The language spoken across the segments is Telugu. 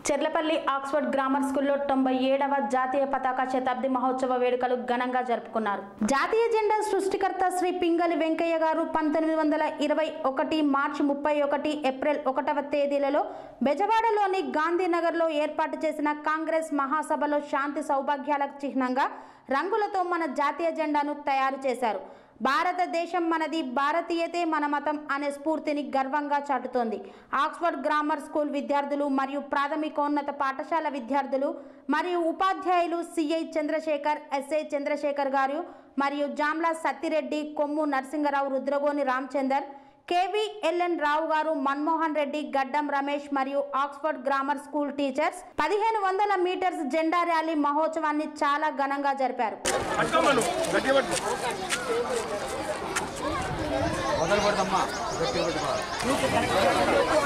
చెర్లపల్లి ఆక్స్ఫర్డ్ గ్రామర్ స్కూల్లో తొంభై ఏడవ జాతీయ పతాక శతాబ్ది మహోత్సవ వేడుకలు ఘనంగా జరుపుకున్నారు జాతీయ జెండా సృష్టికర్త శ్రీ పింగళి వెంకయ్య గారు పంతొమ్మిది వందల ఇరవై ఒకటి మార్చి ముప్పై ఒకటి ఏప్రిల్ ఒకటవ తేదీలలో బెజవాడలోని గాంధీనగర్లో ఏర్పాటు చేసిన కాంగ్రెస్ మహాసభలో శాంతి సౌభాగ్యాలకు చిహ్నంగా రంగులతో మన జాతీయ జెండాను తయారు చేశారు భారతదేశం మనది భారతీయతే మన మతం అనే స్ఫూర్తిని గర్వంగా చాటుతోంది ఆక్స్ఫర్డ్ గ్రామర్ స్కూల్ విద్యార్థులు మరియు ప్రాథమికోన్నత పాఠశాల విద్యార్థులు మరియు ఉపాధ్యాయులు సిఐ చంద్రశేఖర్ ఎస్ఐ చంద్రశేఖర్ గారు మరియు జామ్లా సత్తిరెడ్డి కొమ్ము నరసింగరావు రుద్రగోని రామచందర్ కేవీఎల్ఎన్ రావు గారు మన్మోహన్ రెడ్డి గడ్డం రమేష్ మరియు ఆక్స్ఫర్డ్ గ్రామర్ స్కూల్ టీచర్స్ పదిహేను వందల మీటర్స్ జెండా ర్యాలీ మహోత్సవాన్ని చాలా ఘనంగా జరిపారు పట్టుకోమను గట్టి పట్టు మొదలు పడదమ్మా గట్టి పట్టుకోవాలి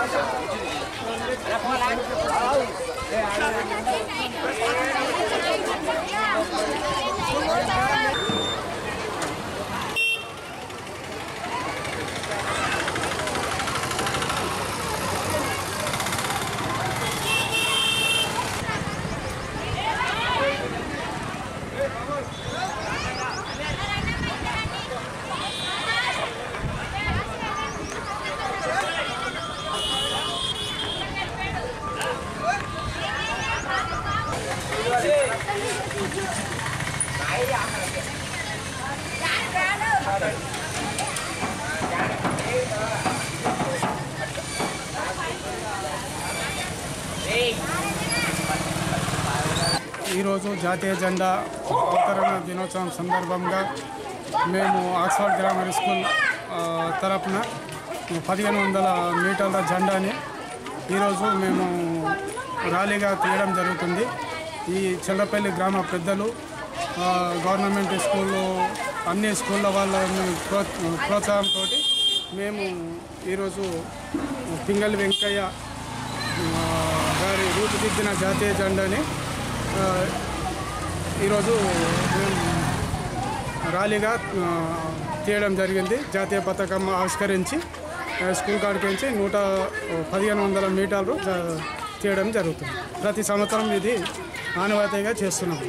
ఈరోజు జాతీయ జెండా అవతరణ దినోత్సవం సందర్భంగా మేము ఆక్స్ఫర్డ్ గ్రామర్ స్కూల్ ఆ, తరపున పదిహేను వందల మీటర్ల జెండాని ఈరోజు మేము ర్యాలీగా తీయడం జరుగుతుంది ఈ చెల్లపల్లి గ్రామ పెద్దలు ఆ, గవర్నమెంట్ స్కూళ్ళు అన్ని స్కూళ్ళ వాళ్ళ ప్రో ప్రోత్సాహంతో మేము ఈరోజు పింగళి వెంకయ్య ఆ, గారి రూపుదిద్దిన జాతీయ జెండాని ఆ, ఈరోజు మేము ర్యాలీగా ఆ, తీయడం జరిగింది జాతీయ పతాకం ఆవిష్కరించి ఆ, స్కూల్ కాడికించి నూట పదిహేను వందల మీటర్లు జ- తీయడం జరుగుతుంది ప్రతి సంవత్సరం ఇది ఆనవాయితీగా చేస్తున్నాం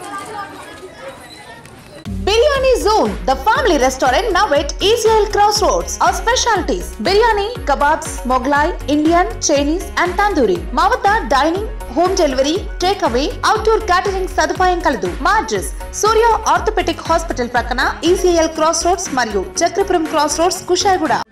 Biryani Zone, the family restaurant now at ACL Crossroads. Our specialties biryani, kebabs, Moglai, Indian, Chinese, and tandoori. మా వద్ద dining home delivery take away outdoor catering సదుపాయం కలదు మా అడ్రస్ సూర్య ఆర్థోపెటిక్ హాస్పిటల్ ప్రక్కన ఈసీఎల్ క్రాస్ రోడ్స్ మరియు చక్రపురం క్రాస్ రోడ్స్ కుషాయిగూడ